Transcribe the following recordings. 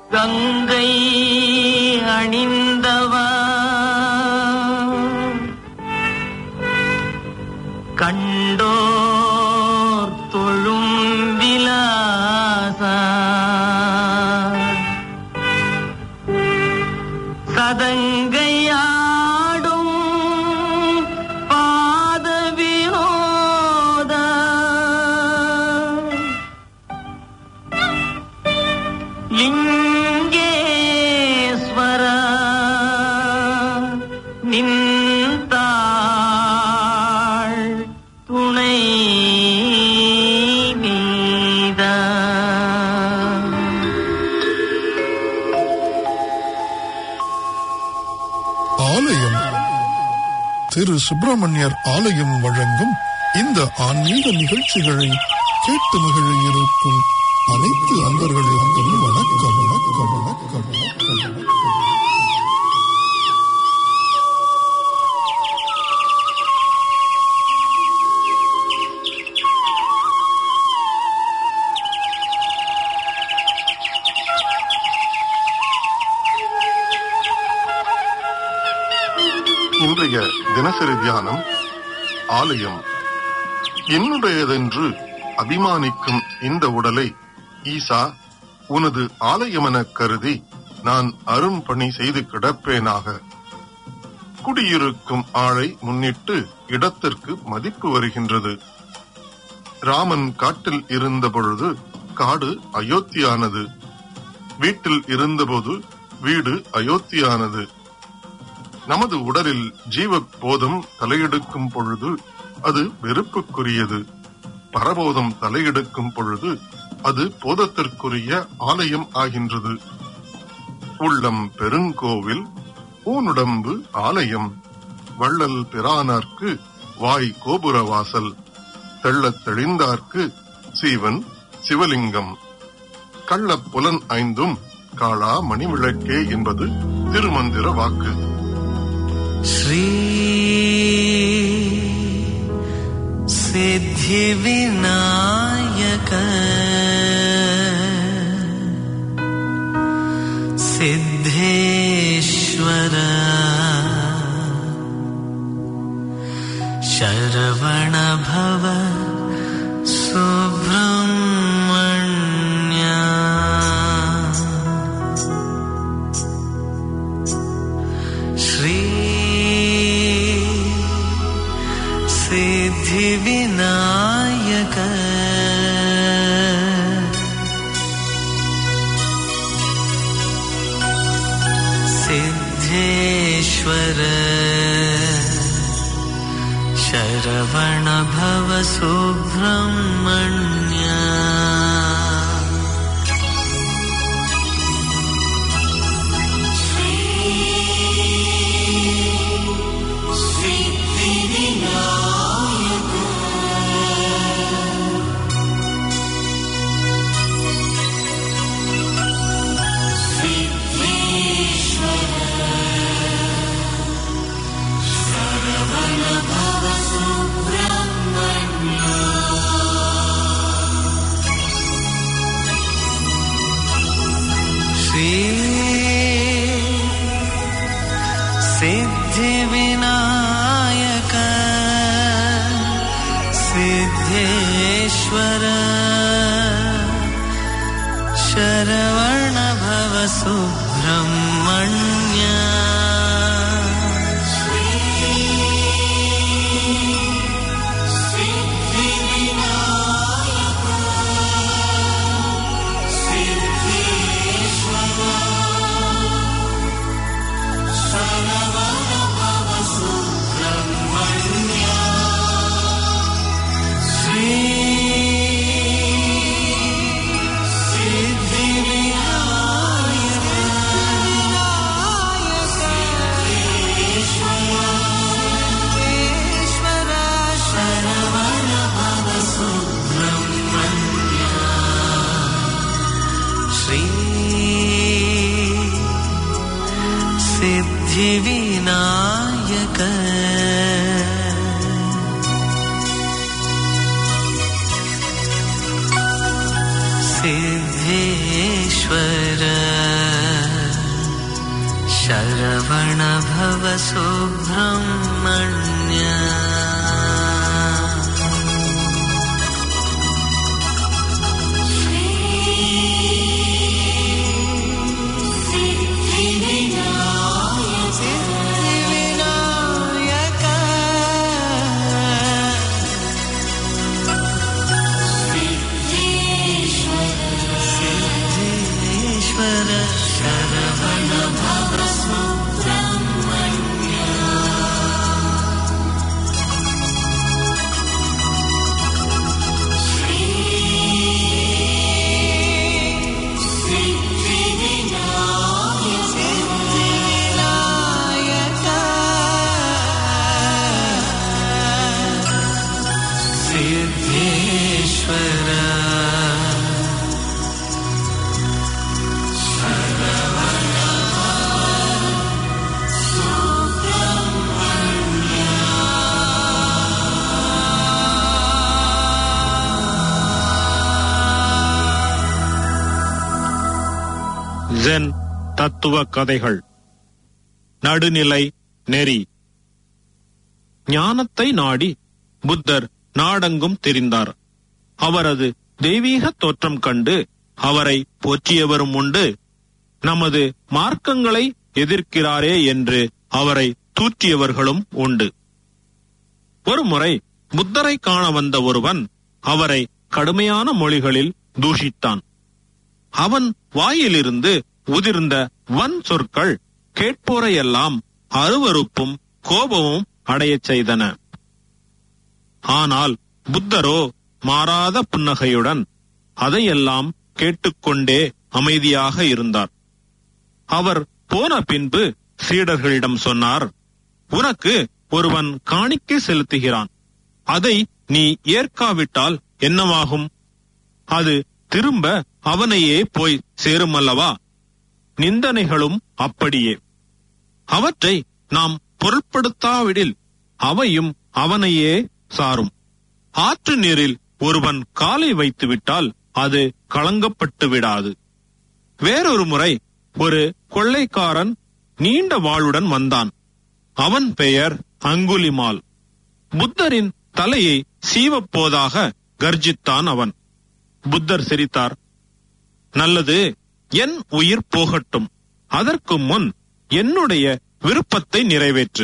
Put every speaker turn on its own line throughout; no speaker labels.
கங்கை அணிந்தவா கண்டோர் தொழும் விலாசா சதங்கையாடும் பாத வினோத லிங்கேஸ்வர நின்றாள் துணை நீதா
ஆலயம் திரு சுப்பிரமணியர் ஆலயம் வழங்கும் இந்த ஆன்மீக நிகழ்ச்சிகளை கேட்டு மகிழ இருக்கும் அனைத்து அன்பர்களுக்கும் வணக்கம் வணக்கம் வணக்கம் வணக்கம் வணக்கம்
இன்றைய தினசரி தியானம் ஆலயம் என்னுடையதென்று அபிமானிக்கும் இந்த உடலை ஈசா உனது ஆலயமெனக் கருதி நான் அரும்பணி செய்து கிடப்பேனாக குடியிருக்கும் ஆளை முன்னிட்டு இடத்திற்கு மதிப்பு வருகின்றது ராமன் காட்டில் இருந்த பொழுது காடு அயோத்தியானது வீட்டில் இருந்தபோது வீடு அயோத்தியானது நமது உடலில் ஜீவ போதம் தலையெடுக்கும் பொழுது அது வெறுப்புக்குரியது பரபோதம் தலையெடுக்கும் பொழுது அது போதத்திற்குரிய ஆலயம் ஆகின்றது உள்ளம் பெருங்கோவில் ஊனுடம்பு ஆலயம் வள்ளல் பிரானார்க்கு வாய் கோபுர வாசல் தெள்ளத் தெளிந்தார்க்கு சீவன் சிவலிங்கம் கள்ளப் புலன் ஐந்தும் காளா மணிவிளக்கே என்பது திருமந்திர வாக்கு
श्री सिद्धिविनायक सिद्धेश्वर शरवण भव सुब्रह्मण्य श्री सिद्धिविनायक सिद्धेश्वर शरवण भव सुब्रह्मण्य श्री सिद्धिविनायक सिद्धेश्वर शरवण भव सुब्रह्मण्य श्री सिद्धिविनायक सिद्धेश्वर शरवण भव सुब्रह्मण्य सिद्धिविनायक सिद्धेश्वर शरवण भव सुब्रह्मण्य सिद्धिविनायक सिद्धेश्वर
ஜென் தத்துவ கதைகள் நடுநிலை நெறி ஞானத்தை நாடி புத்தர் நாடெங்கும் தெரிந்தார் அவரது தெய்வீக தோற்றம் கண்டு அவரை போற்றியவரும் உண்டு நமது மார்க்கங்களை எதிர்க்கிறாரே என்று அவரை தூற்றியவர்களும் உண்டு ஒருமுறை புத்தரை காண வந்த ஒருவன் அவரை கடுமையான மொழிகளில் தூஷித்தான் அவன் வாயிலிருந்து உதிர்ந்த வன் சொற்கள் கேட்போரையெல்லாம் அருவருப்பும் கோபமும் அடையச் செய்தன ஆனால் புத்தரோ மாறாத புன்னகையுடன் அதையெல்லாம் கேட்டுக்கொண்டே அமைதியாக இருந்தார் அவர் போன பின்பு சீடர்களிடம் சொன்னார் உனக்கு ஒருவன் காணிக்கை செலுத்துகிறான் அதை நீ ஏற்காவிட்டால் என்னவாகும் அது திரும்ப அவனையே போய் சேருமல்லவா நிந்தனைகளும் அப்படியே அவற்றை நாம் பொருட்படுத்தாவிடில் அவையும் அவனையே சாரும் ஆற்று நீரில் ஒருவன் காலை வைத்துவிட்டால் அது களங்கப்பட்டு விடாது வேறொரு முறை ஒரு கொள்ளைக்காரன் நீண்ட வாளுடன் வந்தான் அவன் பெயர் அங்குலிமால் புத்தரின் தலையை சீவப் போதாக கர்ஜித்தான் அவன் புத்தர் சிரித்தார் நல்லது என் உயிர் போகட்டும் அதற்கு முன் என்னுடைய விருப்பத்தை நிறைவேற்று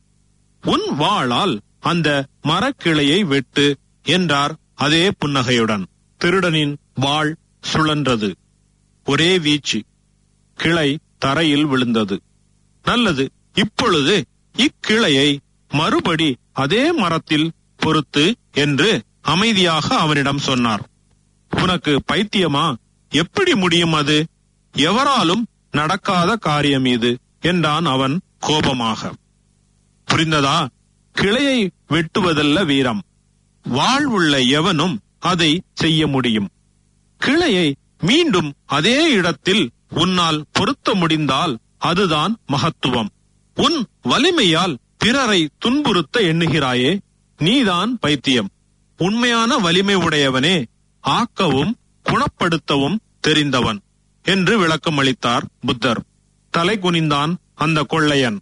உன் வாளால் அந்த மரக்கிளையை வெட்டு என்றார் அதே புன்னகையுடன் திருடனின் வாள் சுழன்றது ஒரே வீச்சு கிளை தரையில் விழுந்தது நல்லது இப்பொழுது இக்கிளையை மறுபடி அதே மரத்தில் பொறுத்து என்று அமைதியாக அவனிடம் சொன்னார் உனக்கு பைத்தியமா எப்படி முடியும் அது எவராலும் நடக்காத காரியம் இது என்றான் அவன் கோபமாக புரிந்ததா கிளையை வெட்டுவதல்ல வீரம் வாழ்வுள்ள எவனும் அதை செய்ய முடியும் கிளையை மீண்டும் அதே இடத்தில் உன்னால் பொருத்த முடிந்தால் அதுதான் மகத்துவம் உன் வலிமையால் பிறரை துன்புறுத்த எண்ணுகிறாயே நீதான் பைத்தியம் உண்மையான வலிமை உடையவனே ஆக்கவும் குணப்படுத்தவும் தெரிந்தவன் என்று விளக்கம் அளித்தார் புத்தர் தலை குனிந்தான் அந்த கொள்ளையன்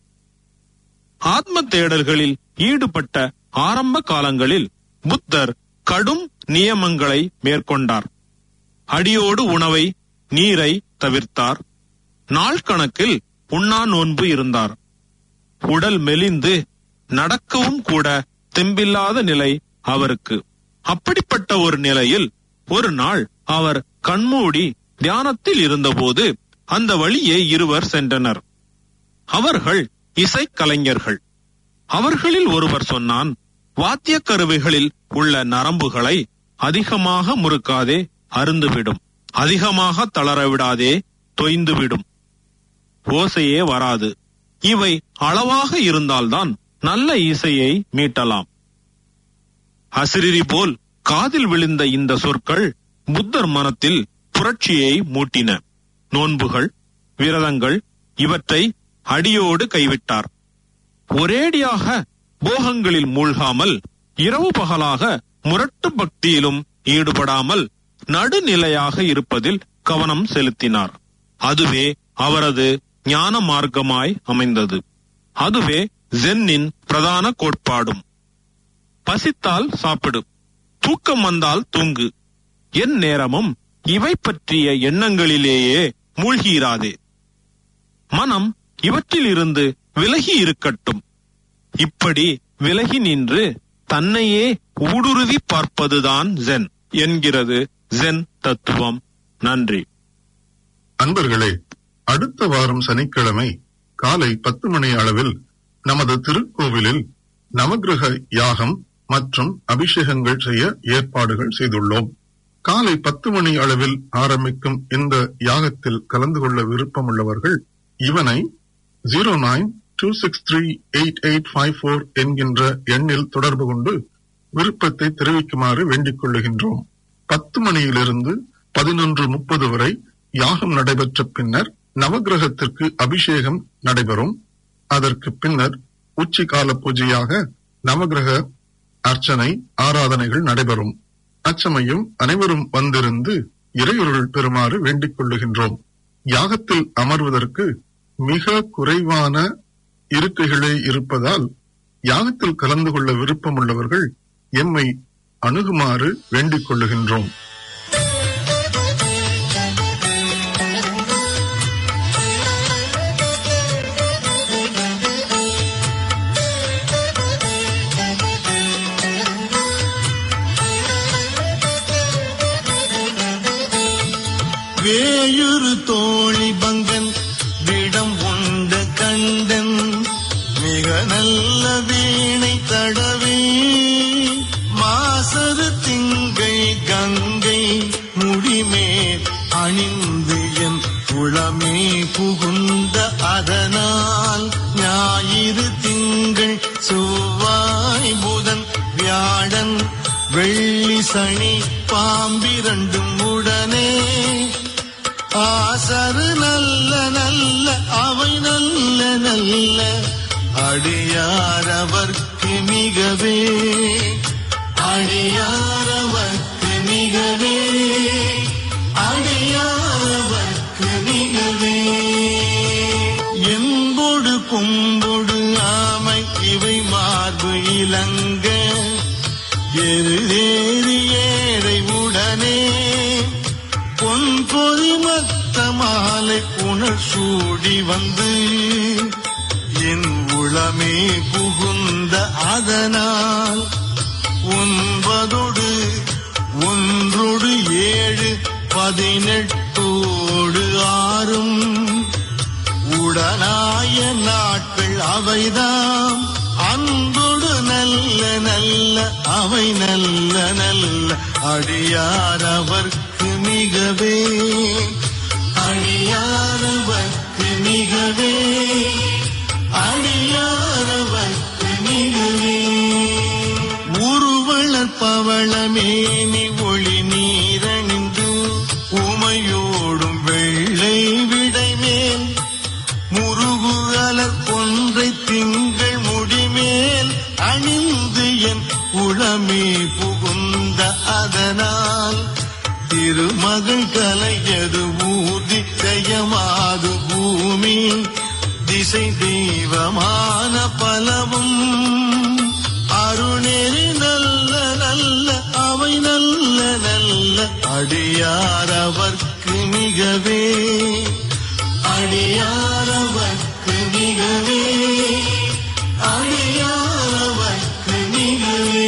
ஆத்ம தேடல்களில் ஈடுபட்ட ஆரம்ப காலங்களில் புத்தர் கடும் நியமங்களை மேற்கொண்டார் அடியோடு உணவை நீரை தவிர்த்தார் நாள் கணக்கில் உண்ணா நோன்பு இருந்தார் உடல் மெலிந்து நடக்கவும் கூட தெம்பில்லாத நிலை அவருக்கு அப்படிப்பட்ட ஒரு நிலையில் ஒரு நாள் அவர் கண்மூடி தியானத்தில் இருந்தபோது அந்த வழியே இருவர் சென்றனர் அவர்கள் இசைக்கலைஞர்கள் அவர்களில் ஒருவர் சொன்னான் வாத்திய கருவிகளில் உள்ள நரம்புகளை அதிகமாக முறுக்காதே அருந்துவிடும் அதிகமாக தளரவிடாதே தொய்ந்துவிடும் ஓசையே வராது இவை அளவாக இருந்தால்தான் நல்ல இசையை மீட்டலாம் அசிரிரி போல் காதில் விழுந்த இந்த சொற்கள் புத்தர் மனத்தில் புரட்சியை மூட்டின நோன்புகள் விரதங்கள் இவற்றை அடியோடு கைவிட்டார் ஒரேடியாக போகங்களில் மூழ்காமல் இரவு பகலாக முரட்டு பக்தியிலும் ஈடுபடாமல் நடுநிலையாக இருப்பதில் கவனம் செலுத்தினார் அதுவே அவரது ஞான மார்க்கமாய் அமைந்தது அதுவே ஜென்னின் பிரதான கோட்பாடும் பசித்தால் சாப்பிடு தூக்கம் வந்தால் தூங்கு என் நேரமும் இவை பற்றிய எண்ணங்களிலேயே மூழ்கியிராதே மனம் இவற்றிலிருந்து விலகி இருக்கட்டும் இப்படி விலகி நின்று தன்னையே ஊடுருவி பார்ப்பதுதான் ஜென் என்கிறது ஜென் தத்துவம் நன்றி
அன்பர்களே அடுத்த வாரம் சனிக்கிழமை காலை பத்து மணி அளவில் நமது திருக்கோவிலில் நவக்கிரக யாகம் மற்றும் அபிஷேகங்கள் செய்ய ஏற்பாடுகள் செய்துள்ளோம் காலை பத்து மணி அளவில் ஆரம்பிக்கும் இந்த யாகத்தில் கலந்து கொள்ள விருப்பமுள்ளவர்கள் இவனை zero nine two six three eight eight five four என்கின்ற எண்ணில் தொடர்பு கொண்டு விருப்பத்தை தெரிவிக்குமாறு வேண்டிக் கொள்ளுகின்றோம் பத்து மணியிலிருந்து பதினொன்று முப்பது வரை யாகம் நடைபெற்ற பின்னர் நவக்கிரகத்திற்கு அபிஷேகம் நடைபெறும் அதற்கு பின்னர் உச்சி கால பூஜையாக நவக்கிரக அர்ச்சனை ஆராதனைகள் நடைபெறும் அச்சமயம் அனைவரும் வந்திருந்து இறையொருள் பெறுமாறு வேண்டிக் கொள்ளுகின்றோம் யாகத்தில் அமர்வதற்கு மிக குறைவான இருக்கைகளே இருப்பதால் யாகத்தில் கலந்து கொள்ள விருப்பமுள்ளவர்கள் எம்மை அணுகுமாறு வேண்டிக் கொள்ளுகின்றோம்
வேயுறு தோழி பங்கன் விடம் உண்ட கண்டன் மிக நல்ல வீணை தடவே மாசரு திங்கள் கங்கை முடிமேல் அணிந்து என் குளமே புகுந்த அதனால் ஞாயிறு திங்கள் செவ்வாய் புதன் வியாழன் வெள்ளி சனி பாம்பிரண்டும் உடனே ஆசரு நல்ல நல்ல அவை நல்ல நல்ல அடியாரவர்க்கு மிகவே அடியாரவர்க்கு மிகவே அடியாரவர்க்கு மிகவே என்பொடு கொம்பொடு ஆமை இவை மார்பு இலங்க எருதேறி ஏழை உடனே பொன் பொறி மத்த மாலை புனல் சூடி வந்து என் உளமே புகுந்த அதனால் ஒன்பதொடு ஒன்றொடு ஏழு பதினெட்டோடு ஆறும் உடனாய நாட்கள் அவைதாம் அன்பொடு நல்ல நல்ல அவை நல்ல நல்ல அடியார் அவர்க்கு மிகவே அடியாரவர்க்கு மிகவே அடியாரவர்க்கு மிகவே உருவளர் பவளமேனி ஒளி நீரணிந்து உமையோடும் வெள்ளை விடைமேல் முருகுகலர் கொன்றை திங்கள் முடிமேல் அணிந்து என் உளமே புகுந்த அதனால் திருமகள் கலையது ஊதி ஜெயமாது பூமி திசை தெய்வமான பலவும் அருணேறி நல்ல நல்ல அவை நல்ல நல்ல அடியார் அவர்க்கு மிகவே அடியாரவர்க்கு மிகவே அடியாரவர்க்கு மிகவே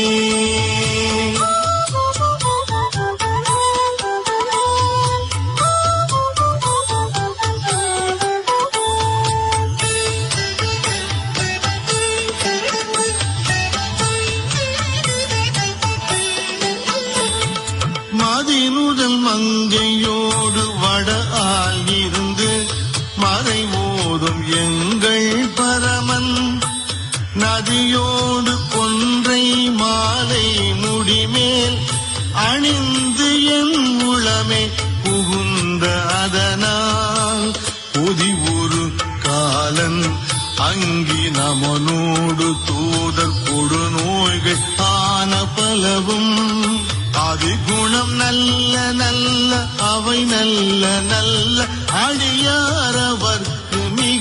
மதிமுதல் மங்கையோடு வட ஆள் இருந்து மறை ஓதும் எங்கள் பரமன் நதியோடு கொன்றை மாலை முடிமேல் அணிந்து என் உளமே புகுந்த அதனால் புதி ஒரு காலன் அங்கி நமனோடு தூதர் கொடு நோய்கள் ஆன பலவும் அதிகுணம் நல்ல நல்ல அவை நல்ல நல்ல அடியாரவர்க்கு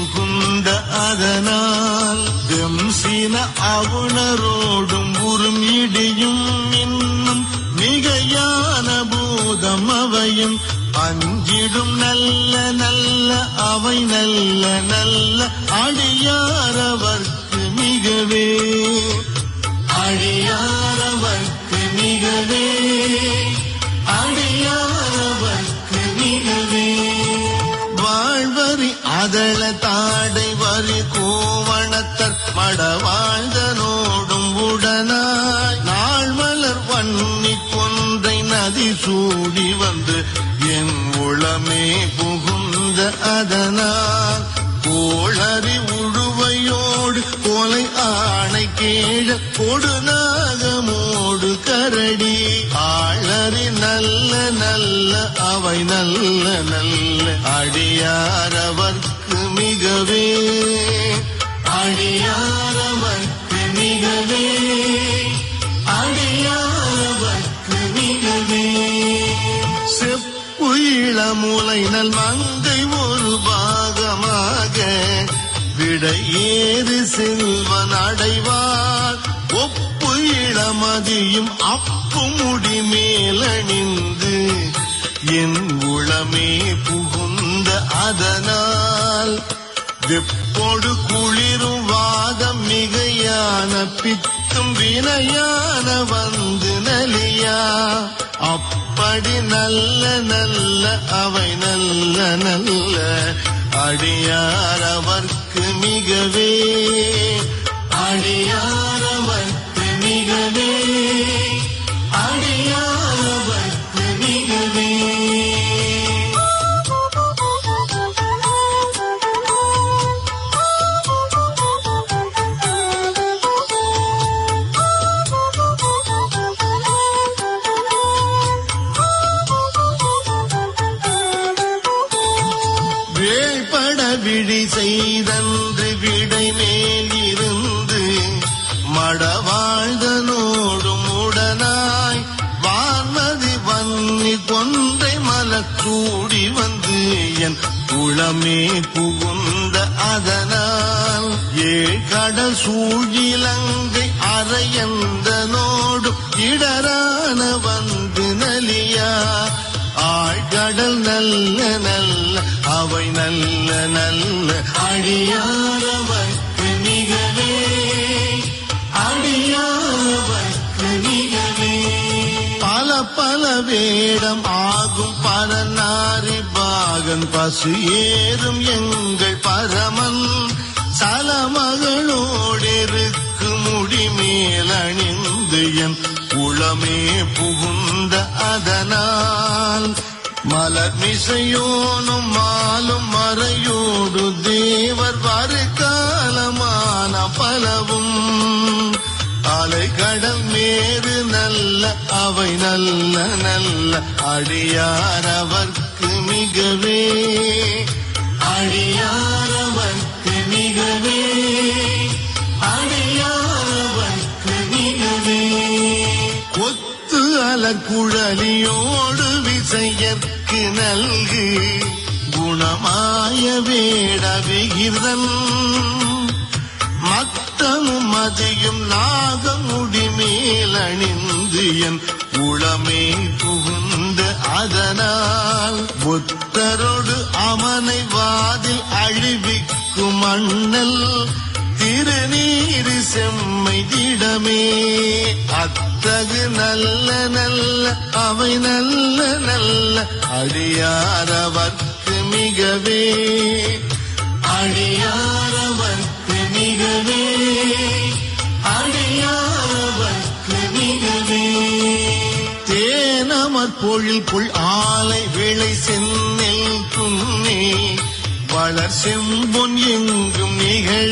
புகுந்த அதனால் வெம்சின அவுணரோடும் உறும் இடியும் இன்னும் மிகையான பூதம் அவையும் அஞ்சிடும் நல்ல நல்ல அவை நல்ல நல்ல அடியாரவர்க்கு மிகவே அடியாரவர்க்கு மிகவே அடியாரவர்க்கு மிகவே வாழ்வரி அதள தாடை வரி கோவணத்தர் மடவாழ்ந்தனோடும் உடனாய் நாள் மலர் வன்னி கொன்றை நதி சூடி வந்து என் உளமே புகுந்த அதனால் கோளறி உழுவையோடு கொலை ஆணை கேழ கொடுநாகமோடு கரடி ஆளறி நல்ல நல்ல அவை நல்ல நல்ல அடியாரவர்க்கு மிகவே அடியாரவர்க்கு மிகவே அடியாரவர்க்கு மிகவே செப்பு இளமுலை நல் மங்கை ஒரு பாகமாக விடை ஏறு செல்வன் அடைவார் ஒப்பு இளமதியும் அப்பு முடி மேலணிந்து என் உளமே புகுந்த அதனால் வெப்போடு குளிரும் வாதம் மிகையான பித்தும் வினையான வந்து நலியா அப்படி நல்ல நல்ல அவை நல்ல நல்ல அடியாரவர்க்கு மிகவே அடியாரவர்க்கு மிகவே அடியாரவர்க்கு மிகவே வேள்பட விழி செய்தன்று விடை மேல் இருந்து மடவாழ்தனோடும் உடனாய் வான்மதி வன்னி கொன்றை மலச்சூடி வந்து என் உளமே புகுந்த அதனால் ஏழ் கடல் சூழிலங்கை அரையந்தனோடு இடரான வந்து நலியா ஆழ்கடல் நல்ல நல்ல அவை நல்ல நல்ல அடியாரவர்க்கு மிகவே அடியாரவர்க்கு மிகவே பல பல வேடம் ஆகும் பரநாரி பாகன் பசு ஏறும் எங்கள் பரமன் சலமகளோடிருக்கு முடிமேல் அணிந்து என் உளமே புகுந்த அதனால் மலர் மிசையோனும் மாலும் மறையோடு தேவர் வருகாலமான பலவும் அலைகடல் மேறு நல்ல அவை நல்ல நல்ல அடியாரவர்க்கு மிகவே அடியாரவர்க்கு மிகவே அடியாரவர்க்கு மிகவே கொத்து அலக்குழலியோடு விசையற்கு நல்கு குணமாய வேட விகிர்தன் மத்தமும் மதியும் நாகமுடி மேலணிந்து என் உளமே புகுந்த அதனால் புத்தரோடு அமனை வாதில் அழிவிக்கும் அண்ணல் திருநீரு செம்மை திடமே அத்தகு நல்ல நல்ல அவை நல்ல நல்ல அடியாரவர்க்கு மிகவே அடியாரவர்க்கு மிகவே அடியாரவர்க்கு மிகவே தேனமர் பொழில் புல் ஆலை விளை செந்நெல் துண்ணே வளர் செம்பொன் எங்கும் நிகழ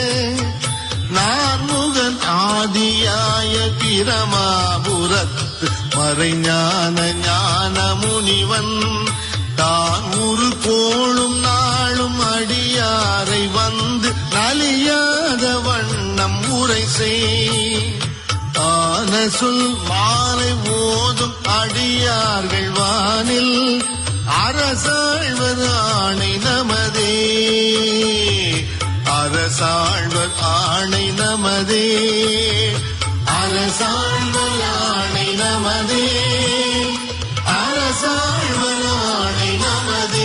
நான்முகன் ஆதியாய பிரமாபுரத்து மறைஞான ஞான முனிவன் தான் ஒரு கோளும் நாளும் அடியாரை வந்து நலியாத வண்ணம் உரை செய் ஆன சொல் மாலை ஓதும் அடியார்கள் வானில் அரசாழ்வர் ஆணை நமதே அரசாழ்வர் ஆணை நமதே அரசாழ்வர் ஆணை நமதே அரசாழ்வர் ஆணை நமதே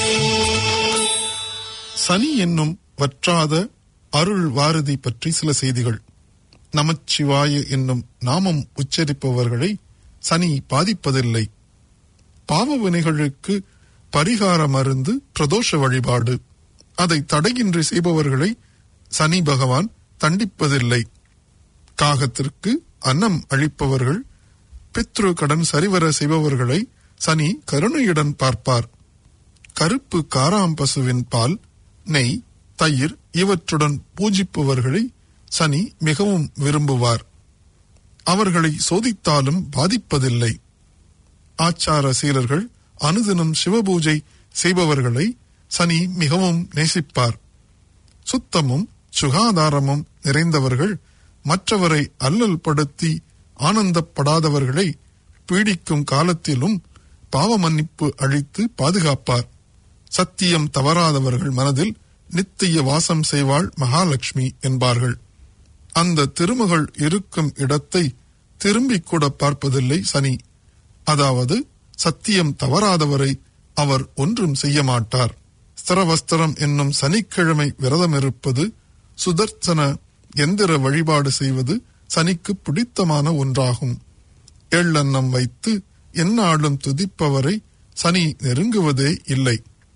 சனி என்னும் வற்றாத அருள் வாரதி பற்றி சில செய்திகள் நமச்சிவாய என்னும் நாமம் உச்சரிப்பவர்களை சனி பாதிப்பதில்லை பாவ வினைகளுக்கு பரிகார மருந்து பிரதோஷ வழிபாடு அதை தடையின்றி செய்பவர்களை சனி பகவான் தண்டிப்பதில்லை காகத்திற்கு அன்னம் அளிப்பவர்கள் பித்ரு கடன் சரிவர செய்பவர்களை சனி கருணையுடன் பார்ப்பார் கருப்பு காராம் பசுவின் பால் நெய் தயிர் இவற்றுடன் பூஜிப்பவர்களை சனி மிகவும் விரும்புவார் அவர்களை சோதித்தாலும் பாதிப்பதில்லை ஆச்சார சீலர்கள் அனுதினம் சிவபூஜை செய்பவர்களை சனி மிகவும் நேசிப்பார் சுத்தமும் சுகாதாரமும் நிறைந்தவர்கள் மற்றவரை அல்லல் படுத்தி ஆனந்தப்படாதவர்களை பீடிக்கும் காலத்திலும் பாவ மன்னிப்பு அளித்து பாதுகாப்பார் சத்தியம் தவறாதவர்கள் மனதில் நித்திய வாசம் செய்வாள் மகாலட்சுமி என்பார்கள் அந்த திருமகள் இருக்கும் இடத்தை திரும்பிக் கூட பார்ப்பதில்லை சனி அதாவது சத்தியம் தவறாதவரை அவர் ஒன்றும் செய்ய மாட்டார் ஸ்திரவஸ்திரம் என்னும் சனிக்கிழமை விரதம் இருப்பது சுதர்சன எந்திர வழிபாடு செய்வது சனிக்கு பிடித்தமான ஒன்றாகும் எள்ளெண்ணம் வைத்து எந்நாளும் துதிப்பவரை சனி நெருங்குவதே இல்லை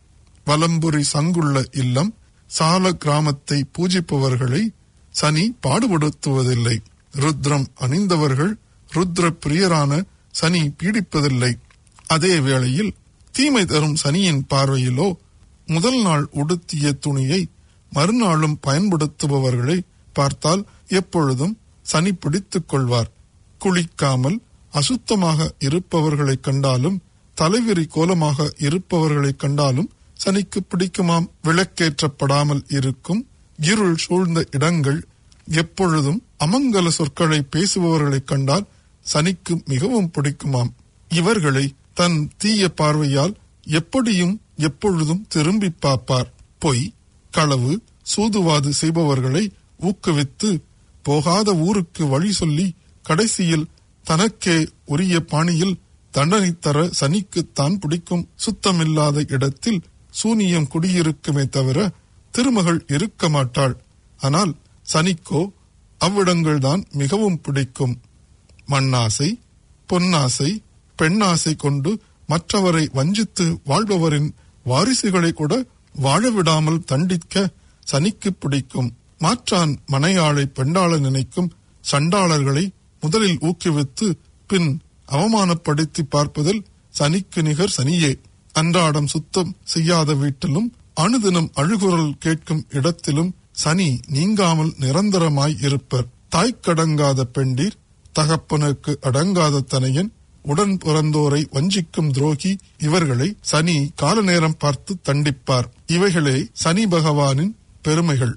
வலம்புரி சங்குள்ள இல்லம் சால கிராமத்தை பூஜிப்பவர்களை சனி பாடுபடுத்துவதில்லை ருத்ரம் அணிந்தவர்கள் ருத்ர பிரியரான சனி பீடிப்பதில்லை அதே வேளையில் தீமை தரும் சனியின் பார்வையிலோ முதல் நாள் உடுத்திய துணியை மறுநாளும் பயன்படுத்துபவர்களை பார்த்தால் எப்பொழுதும் சனி பிடித்துக் கொள்வார் குளிக்காமல் அசுத்தமாக இருப்பவர்களைக் கண்டாலும் தலைவிரி கோலமாக இருப்பவர்களைக் கண்டாலும் சனிக்கு பிடிக்குமாம் விளக்கேற்றப்படாமல் இருக்கும் இருள் சூழ்ந்த இடங்கள் எப்பொழுதும் அமங்கல சொற்களை பேசுபவர்களைக் கண்டால் சனிக்கு மிகவும் பிடிக்குமாம் இவர்களை தன் தீய பார்வையால் எப்படியும் எப்பொழுதும் திரும்பி பார்ப்பார் பொய் களவு சூதுவாது செய்பவர்களை ஊக்குவித்து போகாத ஊருக்கு வழி சொல்லி கடைசியில் தனக்கே உரிய பாணியில் தண்டனை தர சனிக்குத்தான் பிடிக்கும் சுத்தமில்லாத இடத்தில் சூனியம் குடியிருக்குமே தவிர திருமகள் இருக்க மாட்டாள் ஆனால் சனிக்கோ அவ்விடங்கள்தான் மிகவும் பிடிக்கும் மண்ணாசை பொன்னாசை பெண்ணாசை கொண்டு மற்றவரை வஞ்சித்து வாழ்பவரின் வாரிசுகளை கூட வாழ விடாமல் தண்டிக்க சனிக்கு பிடிக்கும் மாற்றான் மனையாளை பெண்டாள நினைக்கும் சண்டாளர்களை முதலில் ஊக்குவித்து பின் அவமானப்படுத்தி பார்ப்பதில் சனிக்கு நிகர் சனியே அன்றாடம் சுத்தம் செய்யாத வீட்டிலும் அணுதினம் அழுகுரல் கேட்கும் இடத்திலும் சனி நீங்காமல் நிரந்தரமாய் இருப்பர் தாய்க்கடங்காத பெண்டீர் தகப்பனுக்கு அடங்காத தனையன் உடன் பிறந்தோரை வஞ்சிக்கும் துரோகி இவர்களை சனி கால நேரம் பார்த்து தண்டிப்பார் இவைகளே சனி பகவானின் பெருமைகள்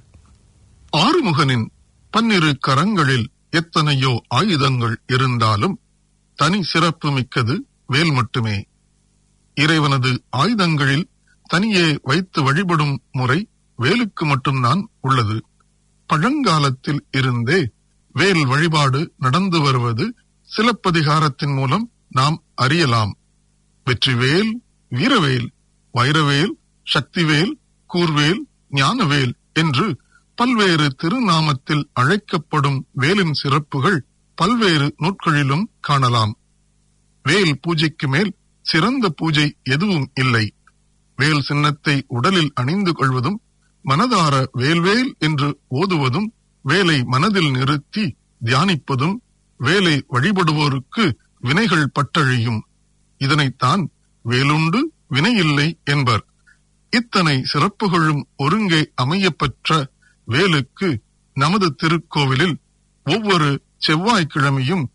ஆறுமுகனின் பன்னிரு கரங்களில் எத்தனையோ ஆயுதங்கள் இருந்தாலும் தனி சிறப்பு மிக்கது வேல் மட்டுமே இறைவனது ஆயுதங்களில் தனியே வைத்து வழிபடும் முறை வேலுக்கு மட்டும்தான் உள்ளது பழங்காலத்தில் இருந்தே வேல் வழிபாடு நடந்து வருவது சிலப்பதிகாரத்தின் மூலம் நாம் அறியலாம் வெற்றிவேல் வீரவேல் வைரவேல் சக்திவேல் கூர்வேல் ஞானவேல் என்று பல்வேறு திருநாமத்தில் அழைக்கப்படும் வேலின் சிறப்புகள் பல்வேறு நூட்களிலும் காணலாம் வேல் பூஜைக்கு மேல் சிறந்த பூஜை எதுவும் இல்லை வேல் சின்னத்தை உடலில் அணிந்து கொள்வதும் மனதார வேல்வேல் என்று ஓதுவதும் வேலை மனதில் நிறுத்தி தியானிப்பதும் வேலை வழிபடுவோருக்கு வினைகள் பட்டழியும் இதனைத்தான் வேலுண்டு வினையில்லை என்பர் இத்தனை சிறப்புகளும் ஒருங்கே அமையப்பெற்ற வேலுக்கு நமது திருக்கோவிலில் ஒவ்வொரு செவ்வாய்க்கிழமையும்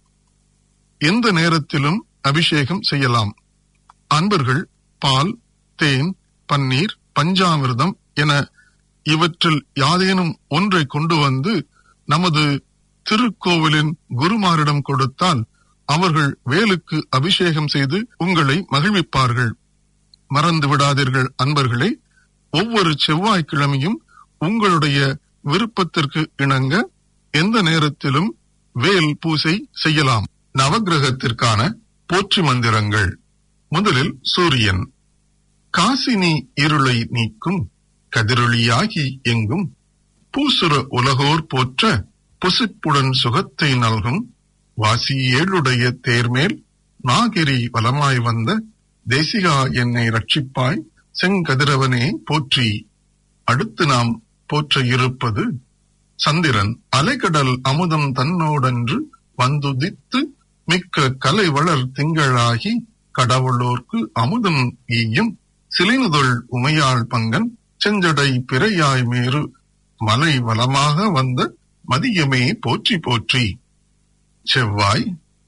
எந்த நேரத்திலும் அபிஷேகம் செய்யலாம் அன்பர்கள் பால் தேன் பன்னீர் பஞ்சாமிர்தம் என இவற்றில் யாதேனும் ஒன்றை கொண்டு வந்து நமது திருக்கோவிலின் குருமாரிடம் கொடுத்தால் அவர்கள் வேலுக்கு அபிஷேகம் செய்து உங்களை மகிழ்விப்பார்கள் மறந்து விடாதீர்கள் அன்பர்களே ஒவ்வொரு செவ்வாய்க்கிழமையும் உங்களுடைய விருப்பத்திற்கு இணங்க எந்த நேரத்திலும் வேல் பூசை செய்யலாம் நவக்கிரகத்திற்கான போற்றி மந்திரங்கள் முதலில் சூரியன் காசினி இருளை நீக்கும் கதிரொளியாகி எங்கும் பூசுர உலகோர் போற்ற புசிப்புடன் சுகத்தை நல்கும் வாசி ஏழுடைய தேர்மேல் நாகிரி வலமாய் வந்த தேசிகா என்னை ரட்சிப்பாய் செங்கதிரவனே போற்றி அடுத்து நாம் போற்ற இருப்பது சந்திரன் அலைக்கடல் அமுதம் தன்னோடன்று வந்துதித்து மிக்க கலை வளர் திங்களாகி கடவுளோர்க்கு அமுதம் ஈயும் சிலினுதொள் உமையாள் பங்கன் செஞ்சடை பிறையாய் மேரு மலை வளமாக வந்த மதியமே போற்றி போற்றி செவ்வாய்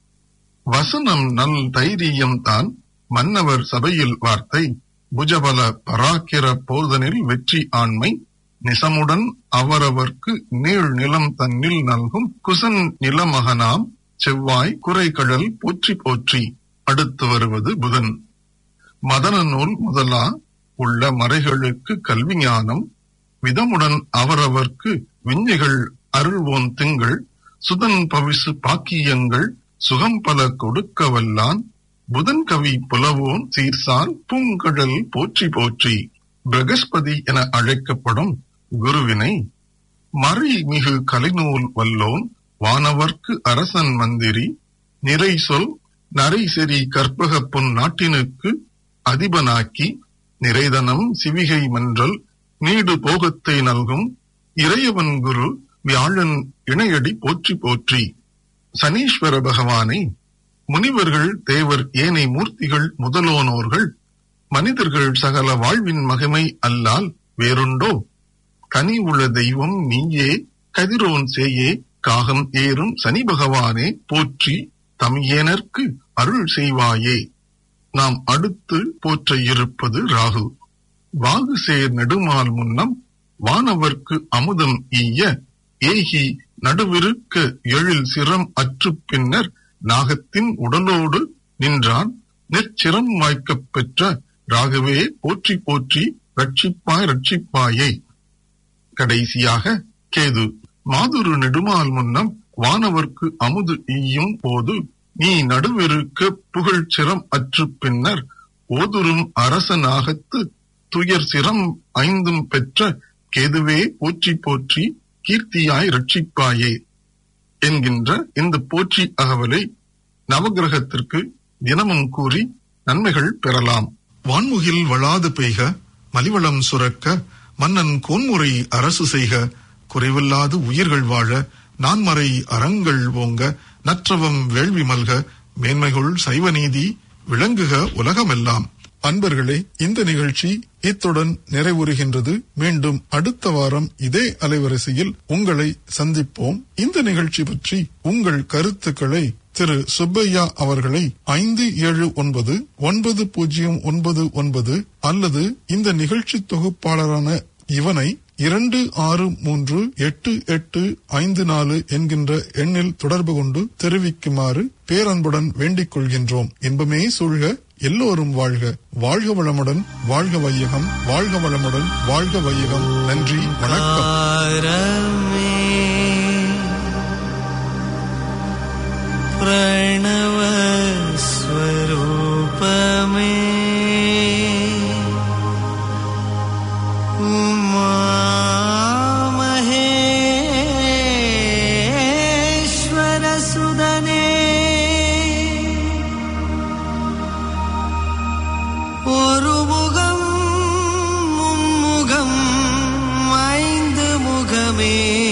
வசனம் நல் தைரியம் தான் மன்னவர் சபையில் வார்த்தை புஜபல பராக்கிர போதனில் வெற்றி ஆண்மை நிசமுடன் அவரவர்க்கு நீள் நிலம் தன்னில் நல்கும் குசன் நிலமகனாம் செவ்வாய் குறைகழல் போற்றி போற்றி அடுத்து வருவது புதன் மதன நூல் முதலா உள்ள மறைகளுக்கு கல்வி ஞானம் விதமுடன் அவரவர்க்கு விஞ்ஞைகள் அருள்வோன் திங்கள் சுதன் பவிசு பாக்கியங்கள் சுகம் பல கொடுக்க வல்லான் புதன் கவி புலவோன் சீர்சால் பூங்கடல் போற்றி போற்றி பிரகஸ்பதி என அழைக்கப்படும் குருவினை மறை மிகு கலைநூல் வல்லோன் வானவர்க்கு அரசன் மந்திரி நிறை சொல் நரை செறி கற்பக பொன் நாட்டினுக்கு அதிபனாக்கி நிறைதனம் சிவிகை மன்றல் நீடு போகத்தை நல்கும் இறையவன் குரு வியாழன் இணையடி போற்றி போற்றி சனீஸ்வர பகவானை முனிவர்கள் தேவர் ஏனை மூர்த்திகள் முதலோனோர்கள் மனிதர்கள் சகல வாழ்வின் மகிமை அல்லால் வேறுண்டோ கனி உள்ள தெய்வம் நீயே கதிரோன் சேயே காகம் ஏறும் சனி பகவானே போற்றி தமியேனர்க்கு அருள் செய்வாயே நாம் அடுத்து போற்ற இருப்பது ராகு வாகு சேர் நெடுமால் முன்னம் வானவர்க்கு அமுதம் ஈய ஏகி நடுவிருக்க எழில் சிரம் அற்று பின்னர் நாகத்தின் உடலோடு நின்றான் நெற்சிரம் வாய்க்கப் பெற்ற ராகவே போற்றி போற்றி ரட்சிப்பாய் ரட்சிப்பாயே கடைசியாக கேது மாதுரு நெடுமால் முன்னம் வானவர்க்கு அமுது ஈயும் போது நீ நடுவிருக்க புகழ் சிரம் அற்று பின்னர் ஓதுரும் அரசனாகத்து துயர் சிரம் ஐந்தும் பெற்ற கேதுவே போற்றி போற்றி கீர்த்தியாய் ரட்சிப்பாயே என்கின்ற இந்த போற்றி அகவலை நவகிரகத்திற்கு தினமும் கூறி நன்மைகள் பெறலாம்
வான்முகில் வளாது பெய்க மலிவளம் சுரக்க மன்னன் கோன்முறை அரசு செய்க குறைவில்லாது உயிர்கள் வாழ நான்மறை அறங்கள் ஓங்க நற்றவம் வேள்வி மல்க மேன்மைகள் சைவநீதி விளங்குக உலகமெல்லாம் அன்பர்களே இந்த நிகழ்ச்சி இத்துடன் நிறைவுறுகின்றது மீண்டும் அடுத்த வாரம் இதே அலைவரிசையில் உங்களை சந்திப்போம் இந்த நிகழ்ச்சி பற்றி உங்கள் கருத்துக்களை திரு சுப்பையா அவர்களை ஐந்து ஏழு ஒன்பது ஒன்பது பூஜ்ஜியம் ஒன்பது ஒன்பது அல்லது இந்த நிகழ்ச்சி தொகுப்பாளரான இவனை இரண்டு ஆறு மூன்று எட்டு எட்டு ஐந்து நாலு என்கின்ற எண்ணில் தொடர்பு கொண்டு தெரிவிக்குமாறு பேரன்புடன் வேண்டிக் கொள்கின்றோம் இன்பமே சூழ்க எல்லோரும் வாழ்க வாழ்க வளமுடன் வாழ்க வையகம் வாழ்க வளமுடன் வாழ்க வையகம் நன்றி வணக்கம்
ஆரமே प्रणव स्वरूपमे उमामहेश्वरसुदने ஒரு முகம் மும்முகம் ஐந்து முகமே